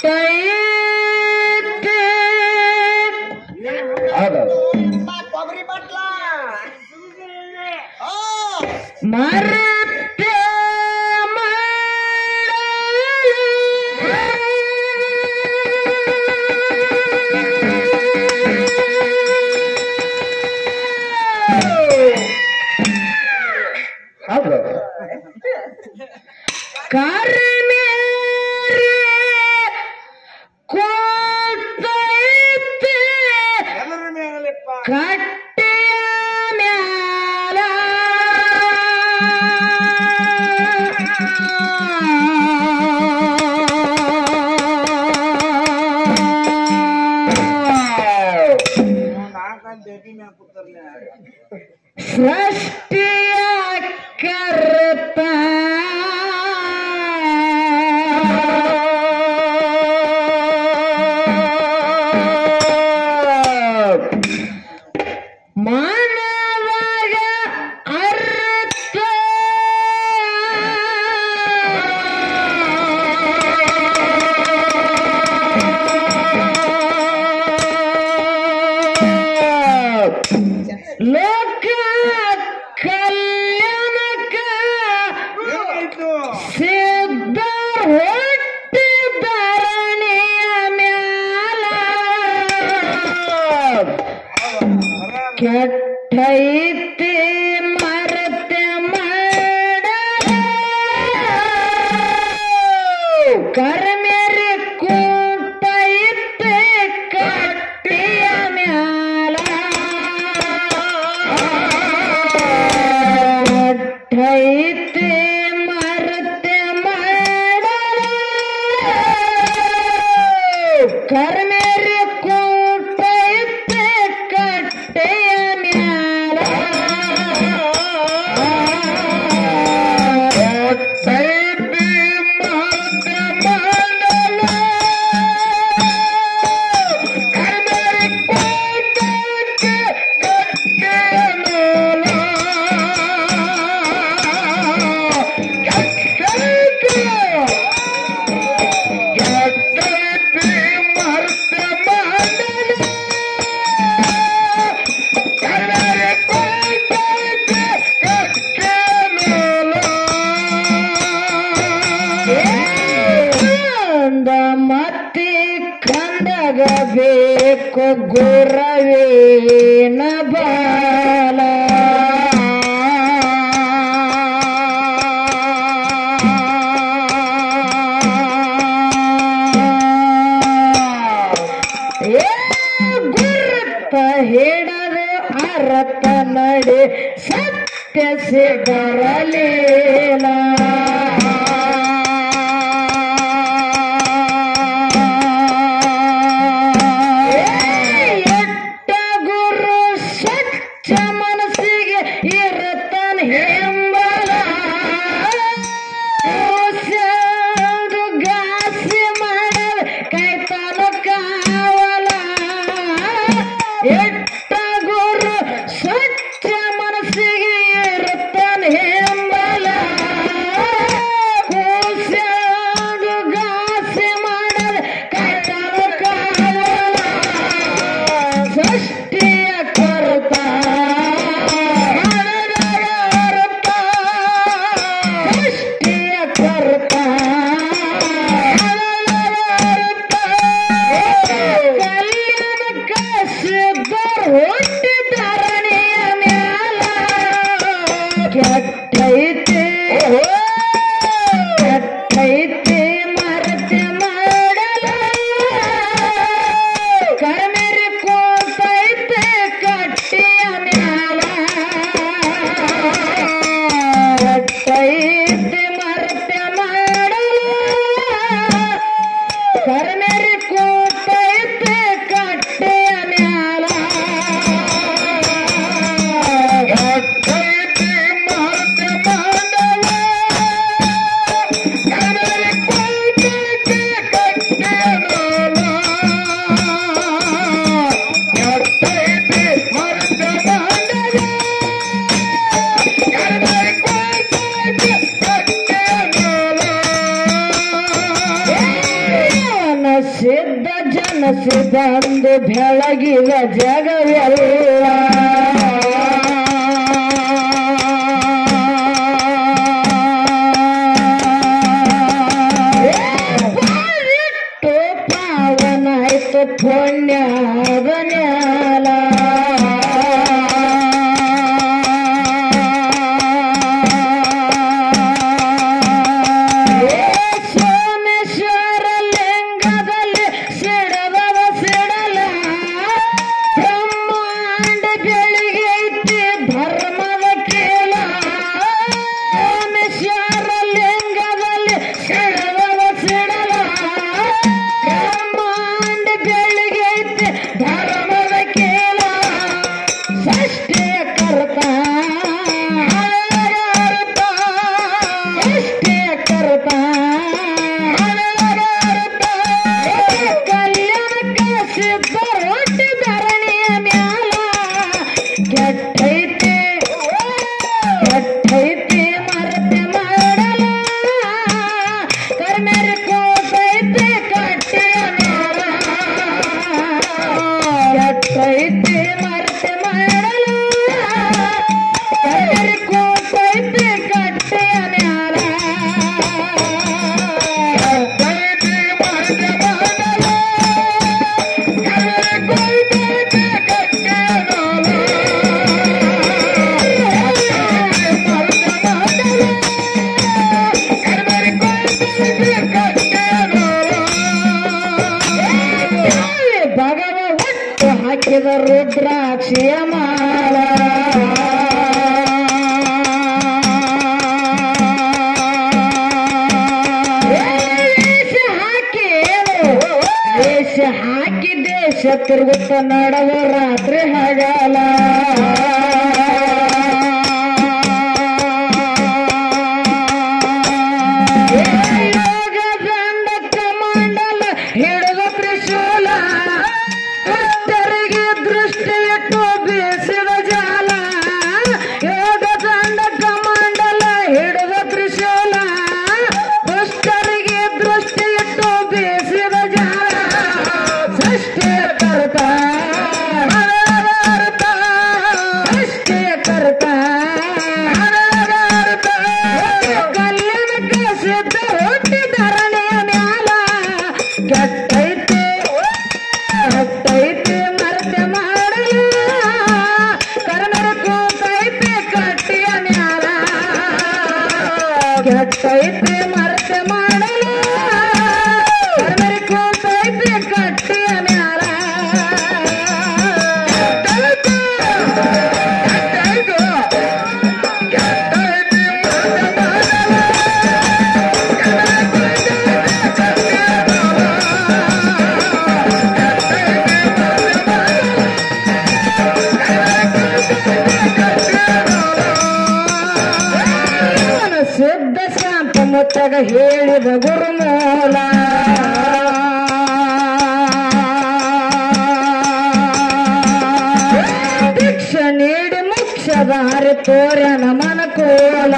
ಹೌದು ಕೊಬ್ಬರಿ ಬಟ್ಲ ಆ, ಮರತೆ ಹೌದು ಕರ್ಮೇರಿ ಕೂತೈತೆ ಎಲ್ಲರ ಮೇಲೆಪ್ಪ ಕಟ್ಟೆಯ ಮ್ಯಾಲ ನಾಲ್ಕಂದು ಬೇಬಿ ಮ್ಯಾಗ ಕೂತಾರ್ಲೆ ಸೃಷ್ಟಿಯ ಕರ್ತ ಮಾನವಗ ಅರ್ಥ ಲೋಕ ಕಲ್ಯಾಣಕ ಏನಾಯ್ತು ಸಿದ್ಧ ಹೊಟ್ಟಿ ಧರಣಿಯ ಮ್ಯಾಲ ಕೆಟ್ಟೈತಿ ಮರತೆ ಮಾಡ ಕರ್ಮೇರಿ ಕೂತೈತಿ ಕಟ್ಟಿಯ ಮ್ಯಾಲ ಕೆಟ್ಟೈತಿ ಮರತೆ ಮಾಡ ಕರ್ಮೇರಿ ಕೂತೈತಿ ಕಟ್ಟೆಯ ಮ್ಯಾಲ ಕೆಟ್ಟೈತಿ ಮರತೆ ಮಾಡಲ ಕರ್ಮೇರಿ ಕೂತೈತಿ ಕಟ್ಟೆಯ ಮ್ಯಾಲ ಮತ್ತಿ ಕಂಡಗ ಬೇಕು ಗುರವೇನ ಬಾಲ ಏ ಗುರುತ ಹಿಡದ ಅರತ ನಡೆ ಸತ್ಯ ಸಿಗರಲೇಲ ಎಟ್ಟ ಗುರು ಸ್ವಚ್ಛ ಮನಸ್ಸಿಗೆ ಇರುತ್ತಾನ ಹೆಂಬಲ ಕೂಸಂದು ಗಾಸಿ ಮಾಡದ ಕೈತಾನ ಕಾವಲ ಎಟ್ಟ ಗುರು ಸ್ವಚ್ಛ ಮನಸ್ಸಿಗೆ ಇರುತ್ತಾನ ಹೆಂಬಲ ಸಿದ್ಧ ಜನಸಿ ಬಂದು ಬೆಳಗಿದ ಜಗವೆಲ್ಲ ಬಾಳಿಟ್ಟು ಪಾವನಾಯ್ತು ಪುಣ್ಯದ ನ್ಯಾಲ ಸೋಮೇಶ್ವರ ಲಿಂಗದಲ್ಲಿ ಸಿಡದವ ಸಿಡಲ ಬ್ರಹ್ಮಾಂಡ ಬೆಳಿಗೈತಿ ಧರ್ಮದ ಕೇಳ ಸೋಮೇಶ್ವರ ಲಿಂಗದಲ್ಲಿ ಸಿಡದವ ಸಿಡಲ ಬ್ರಹ್ಮಾಂಡ ಬೆಳಿಗೈತಿ ಧರ್ಮದ ಕೇಳ ಷಷ್ಠಿಯ ಕರ್ತ ಷಷ್ಠಿಯ ಕರ್ತ ಕಲ್ಯಾಣಕ್ಕೆ ಸಿದ್ಧ ರೊಟ್ಟಿ ಧರಣಿಯ ಮ್ಯಾಲ ಕೆಟ್ಟೈತಿ ಕೆಟ್ಟೈತಿ ಮರತೆ ಮಾಡಲ ಕರ್ಮೇರಿ ಕೋಟೈತಿ ಕಟ್ಟೆಯ ಮ್ಯಾಲ ಕೆಟ್ಟೈತಿ ಮರತೆ ಮಾಡಲ ಕರ್ಮೇರಿ ಕೋಟೈತಿ ಕಟ್ಟೆಯ ಮ್ಯಾಲ ಕೆಟ್ಟೈತಿ ಮರತೆ ಮಾಡಲ ಭಗವ ಒಟ್ಟು ಹಾಕಿದ ರುದ್ರಾಕ್ಷಿಯ ಮಾಲ ವೇಷ ಹಾಕಿ ವೇಷ ಹಾಕಿ ದೇಶ ತಿರುಗುತ್ತ ನಡವ ರಾತ್ರಿ ಹಗಲ ಯೋಗ ದಂಡ ಕಮಂಡಲ ಹಿಡಿದ ತ್ರಿಶೂಲ ದುಷ್ಟರಿಗೆ ದೃಷ್ಟಿ ಇಟ್ಟು ಬೀಸಿದ ಜಾಲ ಯೋಗ ದಂಡ ಕಮಂಡಲ ಹಿಡಿದ ತ್ರಿಶೂಲ ದುಷ್ಟರಿಗೆ ದೃಷ್ಟಿ ಇಟ್ಟು ಬೀಸಿದ ಜಾಲ ಸೃಷ್ಟಿಯ ಕರ್ತ ಸೃಷ್ಟಿಯ ಕರ್ತ ಕಲ್ಯಾಣಕ್ಕೆ ಸಿದ್ಧ ಹುಟ್ಟಿ ಧರಣಿಯ ಮ್ಯಾಲ ಕೆಟ್ಟೈತಿ ಕೆಟ್ಟೈತಿ ಮರತೆ ಮಾಡಲ ಕರ್ಮರ ಕೂತೈತಿ ಕಟ್ಟಿಯ ಮ್ಯಾಲ ಕೆಟ್ಟೈತಿ ಮರತೆ ಮಾಡಲ ಕರ್ಮರ ಕೂತೈತಿ ಕಟ್ಟಿಯ ಮ್ಯಾಲ ಕೆಟ್ಟೈತಿ ಕೆಟ್ಟೈತಿ ಮರತೆ ಮಾಡಲ ಸಿದ್ಧ ಶಾಂತ ಮುತ್ತಗ ಹೇಳಿದ ಗುರುಮೂಲ ಭಿಕ್ಷ ನೀಡಿ ಮುಕ್ಷದಾರಿ ತೋರ್ಯನ ಮನಕೋಲ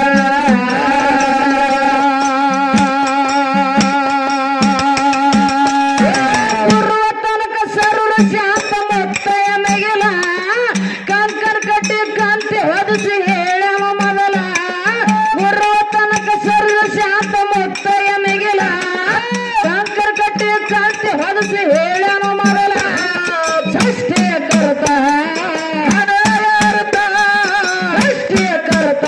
ಗುರುವ ತನಕ ಸರ್ವ ಶಾಂತ ಮುತ್ತಯ ಮಿಗಿಲ ಕಂಕರ್ ಕಟ್ಟಿ ಕಾಂತಿ ಹೊದಿಸಿ ಹೇಳವ ಮೊದಲ ಗುರುವ ತನಕ ಸರ್ವ ಶಾಂತ ಮುತ್ತಯ ಮಿಗಿಲ ಕಂಕರ್ ಕಟ್ಟಿ ಕಾಂತಿ ಹೊದಿಸಿ ಹೇಳವ ಮೊದಲ ಷಷ್ಠಿಯ ಕರ್ತ ಷಷ್ಠಿಯ ಕರ್ತ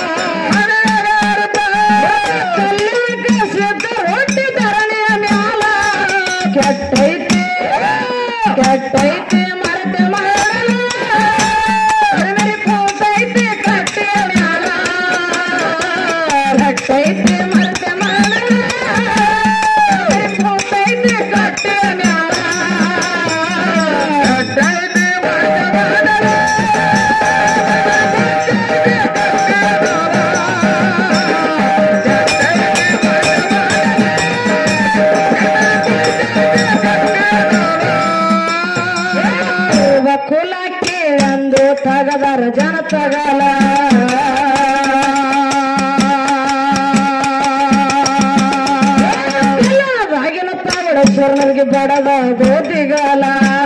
ಕಲ್ಯಾಣಕ್ಕೆ ಸಿದ್ಧ ರೊಟ್ಟಿ ಧರಣಿಯ ಮ್ಯಾಲ ಕೆಟ್ಟೈತಿ ಕೆಟ್ಟೈತಿ ಮರತೆ ಮಾಡಲ ಕರಿಮರಿ ಕೂತೈತಿ ಕಟ್ಟಿಯ ಮ್ಯಾಲ ಕೆಟ್ಟೈತಿ ಮರತೆ ಮಾಡಲ ಕರಿಮರಿ ಕೂತೈತಿ ಕಟ್ಟಿಯ ಮ್ಯಾಲ ಬೇಡ ಶರಣರಿಗೆ ಬಡದ ಗೋತಿಗಾಲ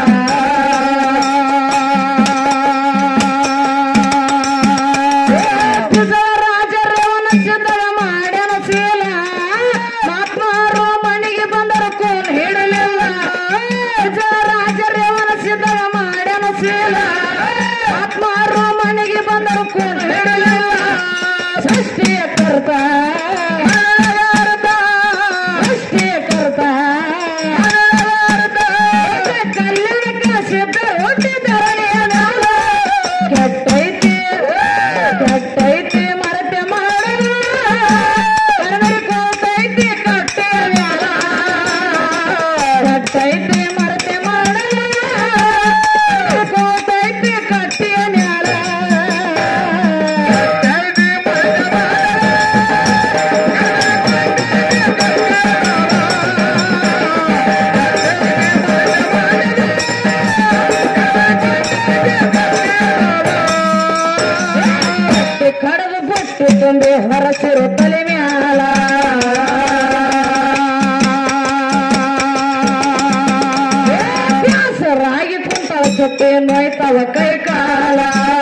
ರಾಜರವನ ಸಿದ್ಧವ ಮಾಡ್ಯಾನ ಶೀಲ ಮಾತ್ಮಾರು ಮನೆಗೆ ಬಂದರು ಕೋನ್ ಹಿಡಲಿಲ್ಲ ರಾಜರವನ ಸಿದ್ಧವ ಮಾಡ್ಯಾನ ಶೀಲ ಆತ್ಮಾರು ಮನೆಗೆ ಬಂದರು ಕೋನ್ ಹಿಡಲಿಲ್ಲ ಸೃಷ್ಟಿಯ ಕರ್ತ ಸೃಷ್ಟಿಯ ಕರ್ತ ಕಲ್ಯಾಣಕ್ಕೆ ಸಿದ್ಧ ಹುಟ್ಟಿ ಧರಣಿಯ ಮ್ಯಾಲ ಕೆಟ್ಟೈತಿ ಕೆಟ್ಟೈತಿ ಮರತೆ ಮಾಡಲು ಕರ್ಮರಿ ಕೋತೈತಿ ಕಟ್ಟೆಯ ಮ್ಯಾಲ ಕೆಟ್ಟೈತಿ ಮರತೆ ಮಾಡಲು ಕೋತೈತಿ ಕಟ್ಟೆಯ ಮ್ಯಾಲ ಕಡದು ಬುಟ್ಟು ತುಂಬಿ ಹೊರಸಿರು ತಲೆ ಮ್ಯಾಲ ಬ್ಯಾಸರಾಗಿ ಕುಂತವ ಸೊಪ್ಪೆ ನೋಯ್ತವ ಕೈ ಕಾಲ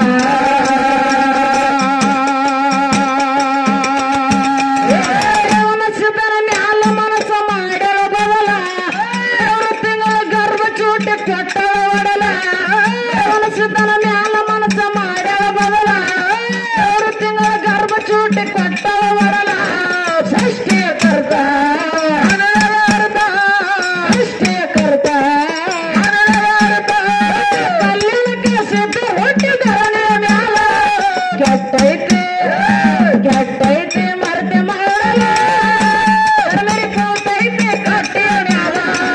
ಸಿದ್ಧರ ಮ್ಯಾಲ ಮನಸ್ಸ ಮಾಡ್ಯಾಳ ಬದಲ ಎರಡು ತಿಂಗಳ ಗರ್ಭ ಚೂಟಿ ಕೆಟ್ಟಳ ಒಡಲ ಸಿದ್ಧನ ಮ್ಯಾಲ ಮನಸ್ಸ ಮಾಡ್ಯಾಳ ಬದಲ ಎರಡು ತಿಂಗಳ ಗರ್ಭ ಚೂಟಿ ಕೊಟ್ಟಳ ಒಡಲ ಷಷ್ಠಿಯ ಕರ್ತ ಷಷ್ಠಿಯ ಕರ್ತ ಕಲ್ಯಾಣಕ್ಕೆ ಸಿದ್ಧ ಹುಟ್ಟಿದರನೆಯ ಮ್ಯಾಲ ಕೆಟ್ಟೈತಿ ಕೆಟ್ಟೈತಿ ಮರ್ತೆ ಮಾಡಲ ಕರ್ಮರಿ ಕೂತೈತಿ ಕಟ್ಟಿಯ ಮ್ಯಾಲ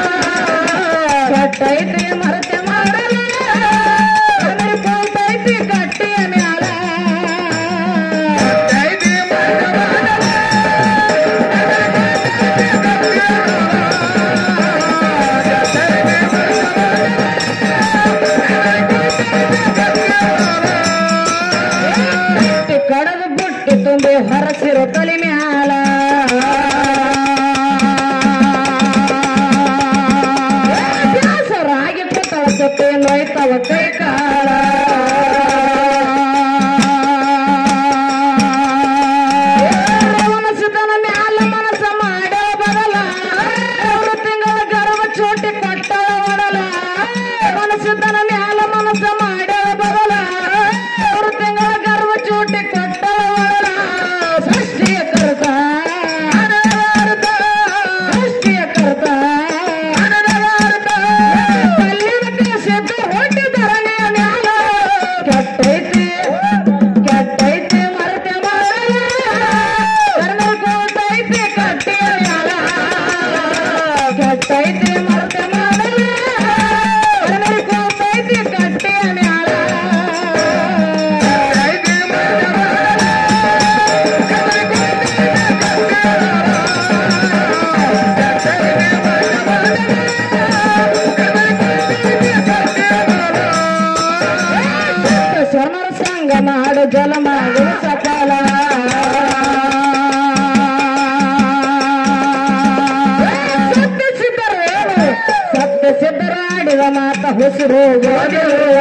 ಕೆಟ್ಟೈತಿ ಮರ್ತೆ ಮಾಡಲ ಕರ್ಮರಿ ಕೂತೈತಿ ಕಟ್ಟಿಯ ಮ್ಯಾಲ ಬುಟ್ಟಿ ಕಡದು ಬುಟ್ಟಿ ತುಂಬಿ ಹೊರಸಿರೋ ತಲೆ ಮ್ಯಾಲ ಬ್ಯಾಸರಾಗಿ ಕೂತವ ಸೊಪ್ಪೆ ನೋಯ್ತವ ಕೈ ಕಾಲ ಮನಸ್ಸಿದನ ಮ್ಯಾಲ ಮನಸ್ಸ ಮಾಡೋ ಬದಲ ಮೂರು ತಿಂಗಳ ಗರ್ವ ಚೋಟಿ ಕೊಟ್ಟಳ ಒಡಲ ಮನಸ್ಸಿದನ ಮ್ಯಾಲ ಮನಸ್ಸ ಮಾಡೋ ಬದಲ ಮೂರು ತಿಂಗಳ ಗರ್ವ ಚೋಟಿ ಕೊಟ್ಟಳ ಒಡಲ ಸೃಷ್ಟಿಯ ಕರ್ತ ಸೃಷ್ಟಿಯ ಕರ್ತ ಕಲ್ಯಾಣಕ್ಕೆ ಸಿದ್ಧ ಹೊಟ್ಟಿದರನೆಯ ಮ್ಯಾಲ ಕೆಟ್ಟೈತಿ ಕೆಟ್ಟೈತಿ ಮರತೆ ಮಾಡಲ ಕರ್ಮ ಕೋತೈತಿ ಕಟ್ಟಿಯ ಮ್ಯಾಲ ಕೆಟ್ಟೈತಿ ಮರತೆ ಮಾಡಲ ಕರ್ಮ ಕೋತೈತಿ ಕಟ್ಟಿಯ ಮ್ಯಾಲ ಸಮರ ಸಂಗ ಮಾಡು ಜಲ ಮಾಡು ಸಫಲ ಸತ್ಯ ಸಿದ್ಧರೇನು ಸತ್ಯ ಸಿದ್ಧರಾಡಿದ ಮಾತ ಹುಸಿರು ಗೋದಿರುವ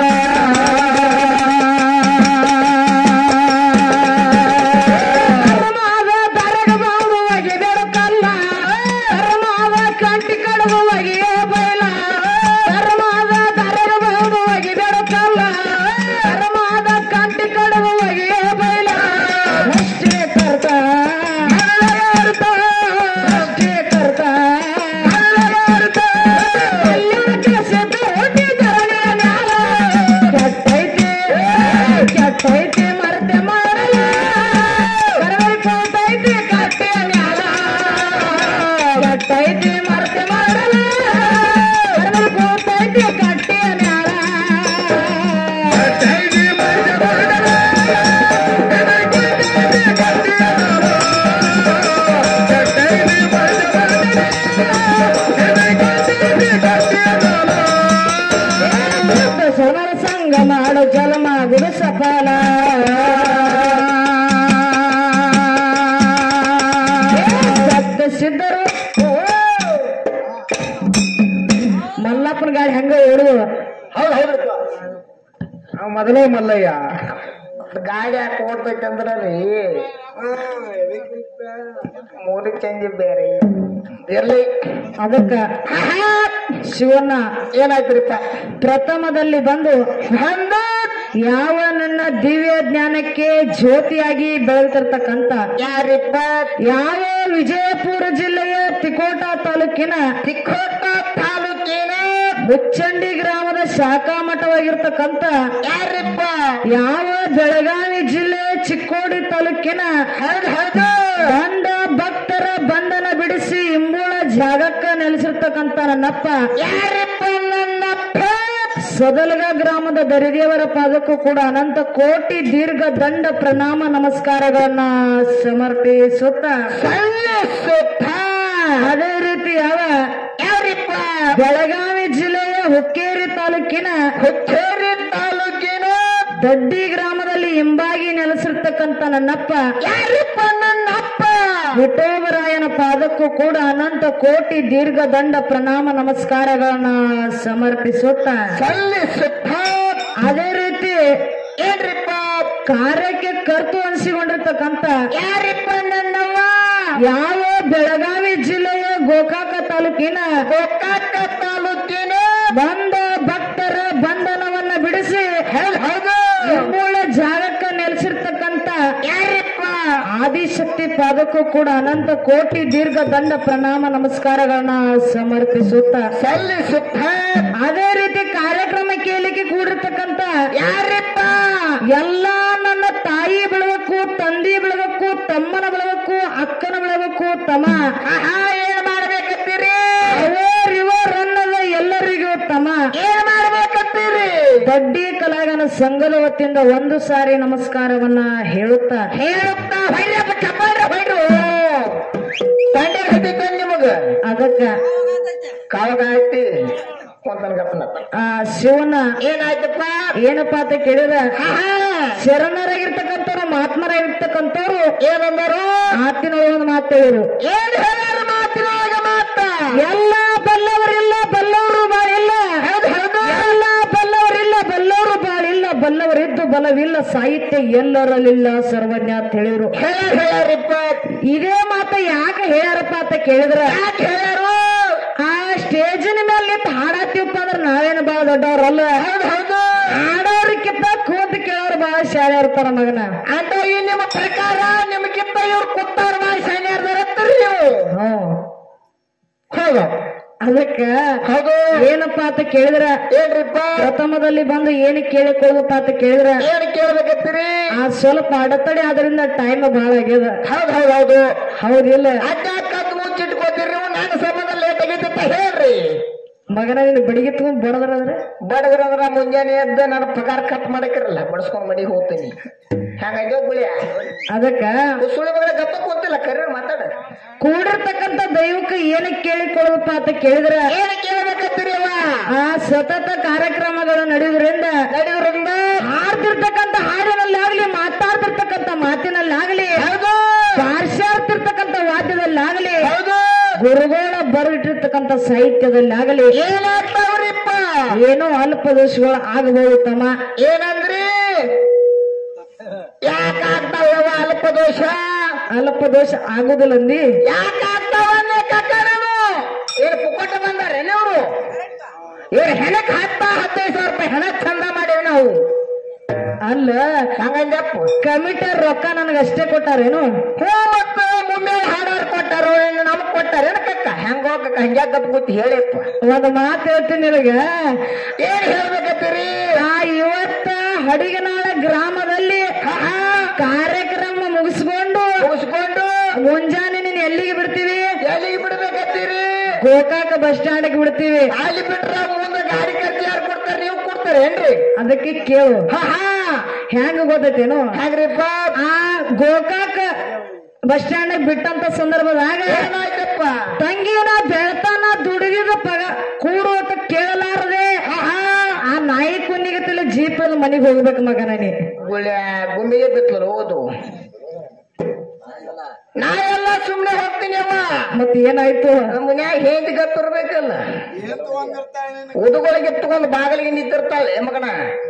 ಧರ್ಮದ ದರಗಬಹುದು ಒಗೆದೆರು ಕಲ್ಲ ಧರ್ಮದ ಕಂಟಿ ಕಡದು ಒಗೆಯೋ ಬೈಲ ಧರ್ಮದ ದರಗಬಹುದು ಒಗೆದೆರು ಕಲ್ಲ ಧರ್ಮದ ಕಂಟಿ ಕಡದು ಒಗೆಯೋ ಬೈಲ ಅಷ್ಟೇ ಕರ್ತ ಅಷ್ಟೇ ಕರ್ತ ಕಲ್ಯಾಣಕ್ಕೆ ಸಿದ್ಧ ಹುಟ್ಟಿದರನೆಯ ಮ್ಯಾಲ ಕೆಟ್ಟೈತಿ ಕೆಟ್ಟೈತಿ ಮರ್ತೆ ಮಾಡಲ ಕರವರಿ ಕೋತೈತಿ ಕಟ್ಟೆಯ ಮ್ಯಾಲ ಕೆಟ್ಟೈತಿ ಮರ್ತೆ ಮಾಡಲ ಕರವರಿ ಕೋತೈತಿ ಕಟ್ಟೆಯ ಮ್ಯಾಲ ಸಮರ ಸಂಗ ಮಾಡು ಜಲಮ ಗುರು ಸಫಲ ಸತ್ಯ ಸಿದ್ಧರು ಗಾಡಿ ಹೆಂಗ ಓಡುವ ಹೌದು ಹೌದಪ್ಪ ಅವ್ ಮೊದಲೇ ಮಲ್ಲಯ್ಯ ಗಾಡಿ ಯಾಕೆ ಓಡ್ತೈತೆ ಅಂದ್ರೆ ರೀ ಮೂರು ಚಂದಿ ಬೇರೆ ಎಲ್ಲಿ ಅದಕ್ಕ ಶಿವಣ್ಣ ಏನಾಯ್ತ್ರಿಪ್ಪ ಪ್ರಥಮದಲ್ಲಿ ಬಂದು ಬಂದು ಯಾವ ನನ್ನ ದಿವ್ಯ ಜ್ಞಾನಕ್ಕೆ ಜ್ಯೋತಿಯಾಗಿ ಬೆಳೆದಿರ್ತಕ್ಕಂತ ಯಾರಿಪ್ಪ ಯಾವ ವಿಜಯಪುರ ಜಿಲ್ಲೆಯ ತಿಕೋಟ ತಾಲೂಕಿನ ತಿಕ್ಕೋಟ ತಾಲೂಕಿನ ಮುಚ್ಚಂಡಿ ಗ್ರಾಮದ ಶಾಖಾ ಮಠವಾಗಿರ್ತಕ್ಕಂತ ಯಾರಿಪ್ಪ ಯಾವ ಬೆಳಗಾವಿ ಜಿಲ್ಲೆ ಚಿಕ್ಕೋಡಿ ತಾಲೂಕಿನ ಹೌದು ಹೌದು ಬಂಡ ಭಕ್ತರ ಬಂಧನ ಬಿಡಿಸಿ ಇಂಬುಳ ಜಾಗಕ್ಕ ನೆಲೆಸಿರ್ತಕ್ಕಂತ ನನ್ನಪ್ಪ ಯಾರಿಪ್ಪ ನನ್ನಪ್ಪ ಸದಲಗ ಗ್ರಾಮದ ದರಿದೇವರ ಪಾದಕ್ಕೂ ಕೂಡ ಅನಂತ ಕೋಟಿ ದೀರ್ಘ ದಂಡ ಪ್ರಣಾಮ ನಮಸ್ಕಾರಗಳನ್ನ ಸಮರ್ಪಿಸುತ್ತ ಸಲ್ಲಿಸುತ್ತ ಅದೇ ರೀತಿ ಯಾವ ಯಾರಿಪ್ಪ ಬೆಳಗಾವಿ ಜಿಲ್ಲೆಯ ಹುಕ್ಕೇರಿ ತಾಲೂಕಿನ ಹುಕ್ಕೇರಿ ತಾಲೂಕಿನ ದಡ್ಡಿ ಗ್ರಾಮದಲ್ಲಿ ಹಿಂಬಾಗಿ ನೆಲೆಸಿರ್ತಕ್ಕಂತ ನನ್ನಪ್ಪ ಯಾರಿಪ್ಪ ನನ್ನಪ್ಪ ವಿಠೋಬರಾಯನ ಪಾದಕ್ಕೂ ಕೂಡ ಅನಂತ ಕೋಟಿ ದೀರ್ಘ ದಂಡ ಪ್ರಣಾಮ ನಮಸ್ಕಾರಗಳನ್ನ ಸಮರ್ಪಿಸುತ್ತ ಸಲ್ಲಿಸುತ್ತ ಅದೇ ರೀತಿ ಏನ್ರಿಪ್ಪ ಕಾರ್ಯಕ್ಕೆ ಕರ್ತು ಅನಿಸಿಕೊಂಡಿರ್ತಕ್ಕಂತ ಯಾರಿಪ್ಪ ನನ್ನವ್ವ ಯಾವ ಬೆಳಗಾವಿ ಜಿಲ್ಲೆಯ ಗೋಕಾಕ ತಾಲೂಕಿನ ಗೋಕಾಕ ತಾಲೂಕಿನ ಬಂದ ಭಕ್ತರ ಬಂಧನವನ್ನ ಬಿಡಿಸಿ ಹೌದು ಇಂಬುಳ ಜಾಗಕ್ಕ ನೆಲೆಸಿರ್ತಕ್ಕಂತ ಯಾರಿಪ್ಪ ಆದಿಶಕ್ತಿ ಪಾದಕ್ಕೂ ಕೂಡ ಅನಂತ ಕೋಟಿ ದೀರ್ಘ ದಂಡ ಪ್ರಣಾಮ ನಮಸ್ಕಾರಗಳನ್ನ ಸಮರ್ಪಿಸುತ್ತ ಸಲ್ಲಿಸುತ್ತ ಅದೇ ರೀತಿ ಕಾರ್ಯಕ್ರಮ ಕೇಳಲಿಕ್ಕೆ ಕೂಡಿರ್ತಕ್ಕಂತ ಯಾರಿಪ್ಪ ಎಲ್ಲಾ ನನ್ನ ತಾಯಿ ಬೆಳಬೇಕು ತಂದಿ ಬೆಳಬೇಕು ತಮ್ಮನ ಬೆಳಬೇಕು ಅಕ್ಕನ ಬೆಳಬೇಕು ತಮ್ಮ ಆಹಾ ಏನ್ ಮಾಡ್ಬೇಕತ್ತೀರಿ ಅವರ್ ಇವರ್ ಅನ್ನದ ಎಲ್ಲರಿಗೂ ತಮ್ಮ ಏನ್ ಮಾಡ್ಬೇಕತ್ತೀರಿ ದಡ್ಡಿ ಕಲಾಗನ ಸಂಘದ ವತಿಯಿಂದ ಒಂದು ಸಾರಿ ನಮಸ್ಕಾರವನ್ನ ಹೇಳುತ್ತಾ ಹೇಳುತ್ತಾ ಹೊಯ್ರಪ್ಪ ಚಪ್ಪಾಳ ಹೊಯ್ರು ತಂಡೆ ಹತ್ತಿದ್ದ ನಿಮಗ ಅದಕ್ಕ ಕಾವಾಗ ಐತಿ ಕೊಂತನ ಗಪ್ಪನ ಆ ಶಿವನ ಏನಾಯ್ತಪ್ಪ ಏನಪ್ಪಾ ಅಂತ ಕೇಳಿದ ಆಹಾ ಶರಣರಾಗಿರ್ತಕ್ಕಂಥವ್ರು ಮಹಾತ್ಮರಾಗಿರ್ತಕ್ಕಂಥವ್ರು ಏನಂದರು ಮಾತಿನ ಒಂದು ಮಾತು ಹೇಳಿರು ಏನ್ ಹೇಳ್ಯಾರ ಮಾತಿನೊಳಗ ಮಾತ ಎಲ್ಲ ಬಲ್ಲವರಿಲ್ಲ ಬಲ್ಲವರು ಬಾಳಿಲ್ಲ ಹೌದು ಹೌದು ಎಲ್ಲ ಬಲ್ಲವರಿಲ್ಲ ಬಲ್ಲವರು ಬಾಳಿಲ್ಲ ಬಲ್ಲವರಿದ್ದು ಬಲವಿಲ್ಲ ಸಾಹಿತ್ಯ ಎಲ್ಲರಲ್ಲಿಲ್ಲ ಸರ್ವಜ್ಞ ಅಂತ ಹೇಳಿದ್ರು ಹೇಳ್ಯಾರ ಹೇಳ್ಯಾರಿಪ್ಪ ಇದೇ ಮಾತ ಯಾಕೆ ಹೇಳ್ಯಾರಪ್ಪ ಅಂತ ಕೇಳಿದ್ರ ಯಾಕೆ ಹೇಳ್ಯಾರು ಆ ಸ್ಟೇಜಿನ ಮೇಲೆ ನಿಂತು ಹಾಡತ್ತೀವಪ್ಪ ಅಂದ್ರೆ ನಾವೇನು ಬಾಳ ದೊಡ್ಡವ್ರಲ್ಲ ಹೌದು ಹೌದು ಹಾಡೋರ್ಕಿಂತ ಕೂತ್ ಕೇಳೋರು ಬಾಳ ಶಾಲೆ ಇರ್ತಾರ ಮಗನ ಅಂತ ಈ ನಿಮ್ಮ ಪ್ರಕಾರ ನಿಮಗಿಂತ ಇವ್ರು ಕುತ್ತಾರ ಮಾಡಿ ಸೈನ್ಯರ್ದಾರತ್ತೀರಿ ನೀವು ಹ್ಮ್ ಹೌದು ಅದಕ್ಕ ಹೌದು ಏನಪ್ಪ ಅಂತ ಕೇಳಿದ್ರ ಏನ್ರಿಪ್ಪ ಪ್ರಥಮದಲ್ಲಿ ಬಂದು ಏನು ಕೇಳಿಕೊಳ್ಳುತ್ತಪ್ಪ ಅಂತ ಕೇಳಿದ್ರ ಏನ್ ಕೇಳ್ಬೇಕತ್ತೀರಿ ಆ ಸ್ವಲ್ಪ ಅಡತಡೆ ಆದ್ರಿಂದ ಟೈಮ್ ಬಹಳ ಆಗ್ಯದ ಹೌದು ಹೌದು ಹೌದು ಹೌದಿಲ್ಲ ಅಡ್ಡಾಕತ್ ಮುಚ್ಚಿಟ್ಕೋತೀರಿ ನೀವು ನನ್ನ ಸಂಬಂಧ ಲೇಟ್ ಆಗೈತೆ ಅಂತ ಹೇಳ್ರಿ ಮಗನ ನಿನ್ ಬಡಿಗೆ ತಗೊಂಡ್ ಬಡದ್ರಂದ್ರೆ ಬಡದ್ರಂದ್ರ ಮುಂಜಾನೆ ಎದ್ದು ನನ್ನ ಪಗಾರ ಕಟ್ ಮಾಡಕ್ಕಿರಲ್ಲ ಬಡಿಸ್ಕೊಂಡ್ ಮಡಿಗೆ ಹೋಗ್ತೀನಿ ಹಂಗಾಗಿ ಗುಳಿಯ ಅದಕ್ಕ ಸುಳಿ ಮಗಳ ಗಪ್ಪ ಕೂತಿಲ್ಲ ಕರೀರ್ ಮಾತಾಡ ಕೂಡಿರ್ತಕ್ಕಂತ ದೈವಕ್ಕೆ ಏನಕ್ಕೆ ಕೇಳಿಕೊಳ್ಳುತ್ತಪ್ಪ ಅಂತ ಕೇಳಿದ್ರ ಏನ್ ಕೇಳ್ಬೇಕತ್ತೀರಿ ಅವ್ವ ಆ ಸತತ ಕಾರ್ಯಕ್ರಮಗಳು ನಡೆಯುವುದರಿಂದ ನಡೆಯುವುದರಿಂದ ಹಾಡ್ತಿರ್ತಕ್ಕಂತ ಹಾಡಿನಲ್ಲಾಗ್ಲಿ ಮಾತಾಡ್ತಿರ್ತಕ್ಕಂತ ಮಾತಿನಲ್ಲಾಗ್ಲಿ ಹೌದು ಪಾರ್ಶ್ಯಾರ್ತಿರ್ತಕ್ಕಂತ ವಾದ್ಯದಲ್ಲಾಗ್ಲಿ ಹೌದು ಗುರುಗಳ ಬರೆದಿಟ್ಟಿರ್ತಕ್ಕಂತ ಸಾಹಿತ್ಯದಲ್ಲಾಗಲಿ ಏನಾಗ್ತಾವ್ರಿಪ್ಪ ಏನೋ ಅಲ್ಪ ದೋಷಗಳು ಆಗಬಹುದು ತಮ್ಮ ಏನಂದ್ರಿ ಯಾಕಾಗ್ತಾವ ಅಲ್ಪ ದೋಷ ಅಲ್ಪ ದೋಷ ಆಗುದಿಲ್ಲ ಅಂದಿ ಯಾಕಾಗ್ತಾವ ಕಕ್ಕಡನು ಏನ್ ಪುಕ್ಕಟ ಬಂದಾರೆ ಇವರು ಇವ್ರು ಹೆಣಕ್ ಹತ್ತ ಹದಿನೈದು ಸಾವಿರ ರೂಪಾಯಿ ಹೆಣ ಚಂದ ಮಾಡೇವಿ ನಾವು ಅಲ್ಲ ಹಂಗಂದಪ್ಪ ಕಮಿಟರ್ ರೊಕ್ಕ ನನಗೆ ಅಷ್ಟೇ ಕೊಟ್ಟಾರೇನು ಹೂ ಮತ್ತು ಮುಮ್ಮೆ ಹಾಡೋರು ಕೊಟ್ಟಾರು ಇನ್ನು ನಮಗ್ ಕೊಟ್ಟಾರ ಏನ ಕಕ್ಕ ಹೆಂಗ ಹೋಗಕ್ಕ ಹಂಗ್ಯಾಕ ಗಪ್ ಕೂತಿ ಹೇಳಿಪ್ಪ ಒಂದು ಮಾತು ಹೇಳ್ತೀನಿ ನಿನಗ ಏನ್ ಹೇಳ್ಬೇಕತ್ತೀರಿ ಆ ಇವತ್ತ ಹಡಿಗನಾಳ ಗ್ರಾಮದಲ್ಲಿ ಕಾರ್ಯಕ್ರಮ ಮುಗಿಸ್ಕೊಂಡು ಮುಗಿಸ್ಕೊಂಡು ಮುಂಜಾನೆ ನೀನ್ ಎಲ್ಲಿಗೆ ಬಿಡ್ತೀವಿ ಎಲ್ಲಿಗೆ ಬಿಡ್ಬೇಕತ್ತೀರಿ ಗೋಕಾಕ ಬಸ್ ಸ್ಟ್ಯಾಂಡ್ ಬಿಡ್ತೀವಿ ಅಲ್ಲಿ ಬಿಟ್ರ ಮುಂದೆ ಗಾಡಿ ಖರ್ಚು ಯಾರು ಕೊಡ್ತಾರ ನೀವು ಕೊಡ್ತಾರೇನ್ರಿ ಅದಕ್ಕೆ ಕೇಳು ಹಾ ಹಾ ಹೆಂಗ ಗೊತ್ತೈತೇನು ಹೆಂಗ್ರಿಪ್ಪ ಆ ಗೋಕಾಕ ಬಸ್ ಸ್ಟ್ಯಾಂಡ್ ಬಿಟ್ಟಂತ ಸಂದರ್ಭದಾಗ ಏನಾಯ್ತಪ್ಪ ತಂಗಿನ ಬೆಳ್ತಾನ ದುಡಿದಿದ ಪಗ ಕೂಡು ಅಂತ ಕೇಳಲಾರದೆ ಆ ನಾಯಿ ಕುನ್ನಿಗೆ ತಲೆ ಜೀಪ್ ಅಲ್ಲಿ ಮನೆಗೆ ಹೋಗ್ಬೇಕು ಮಗನ ನೀ ಗುಳ್ಯ ಗುಮ್ಮಿಗೆ ಬಿತ್ಲರು ಓದು ನಾ ಎಲ್ಲ ಸುಮ್ನೆ ಹೋಗ್ತೀನಿ ಅಮ್ಮ ಮತ್ ಏನಾಯ್ತು ಮನ್ಯಾಗ ಹೇಂತಿ ಗತ್ತಿರ್ಬೇಕಲ್ಲ ತಗೊಂಡಿರ್ತಾಳೆ ನಿನಗೆ. ಉದುಗೊಳಗೆ ಎತ್ಕೊಂಡು ಬಾಗಿಲಿಗೆ ನಿಂತಿರ್ತಾಳೆ ಮಗನ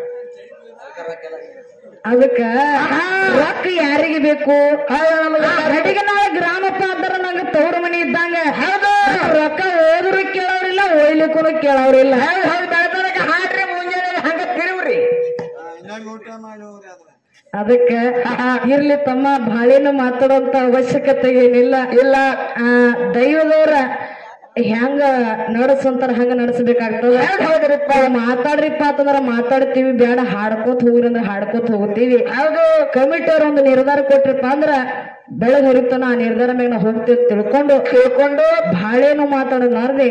ಅದಕ್ಕ ರೊಕ್ಕ ಯಾರಿಗೆ ಬೇಕು ಕಡೆಗೆ ನಾಳೆ ಗ್ರಾಮಪ್ಪ ಅಂತಾರ ನಂಗ ತವ್ರ ಮನಿ ಇದ್ದಂಗ ರೊಕ್ಕ ಹೋದ್ರು ಕೇಳೋರಿಲ್ಲ ಒಯ್ಲಿಕ್ಕೂ ಕೇಳೋರಿಲ್ಲ ಹೌದು ಬೆಳತನಕ ಹಾಡ್ರಿ ಮುಂಜಾನೆ ಹಂಗ ತಿರುವ್ರಿ ಆ, ಇನ್ನೊಮ್ಮೆ ಊಟ ಮಾಡಿ ಹೋಗ್ರಿ ಅದ್ರ ಅದಕ್ಕ ಇರ್ಲಿ ತಮ್ಮ ಬಾಳೆನು ಮಾತಾಡುವಂತ ಅವಶ್ಯಕತೆ ಏನಿಲ್ಲ ಇಲ್ಲ ಆ ದೈವದವ್ರ ಹೆಂಗ ನಡ್ಸಂತಾರ ಹಂಗ ನಡ್ಸ್ಬೇಕಾಗ್ತದ ಹೌದ್ರಿಪ್ಪ ಮಾತಾಡ್ರಿಪ್ಪ ಅಂತಂದ್ರ ಮಾತಾಡ್ತೀವಿ ಬೇಡ ಹಾಡ್ಕೋತ ಹೋಗ್ರಿ ಅಂದ್ರೆ ಹಾಡ್ಕೋತ ಹೋಗ್ತೀವಿ ಹೌದು ಕಮಿಟಿಯವ್ರ ಒಂದು ನಿರ್ಧಾರ ಕೊಟ್ರಪ್ಪ ಅಂದ್ರ ಬೆಳಗ್ ಹರಿತಾನ ಆ ನಿರ್ಧಾರ ಮ್ಯಾಗ ನಾವು ಹೋಗ್ತೀವಿ ತಿಳ್ಕೊಂಡು ತಿಳ್ಕೊಂಡು ಬಾಳೆನು ಮಾತಾಡೋದು ನಾರ್ದೆ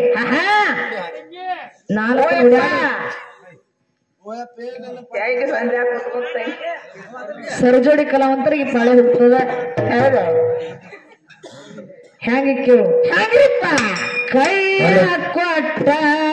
ನಾಲ್ಕು ಓಯಪ್ಪ ಏನೆಲ್ಲ ಹೇಗೆ ಸಂಜೆ ಕೂತ್ಕೊಳ್ತೇನೆ ಸರಜೋಡಿ ಕಲಾವಂತರಿಗೆ ಬಾಳೆ ಹೋಗ್ತದ ಹೌದು ಹೆಂಗ ಕೇಳು ಹಂಗ್ರಿಪ್ಪ ಕೈ ಕೊಟ್ಟ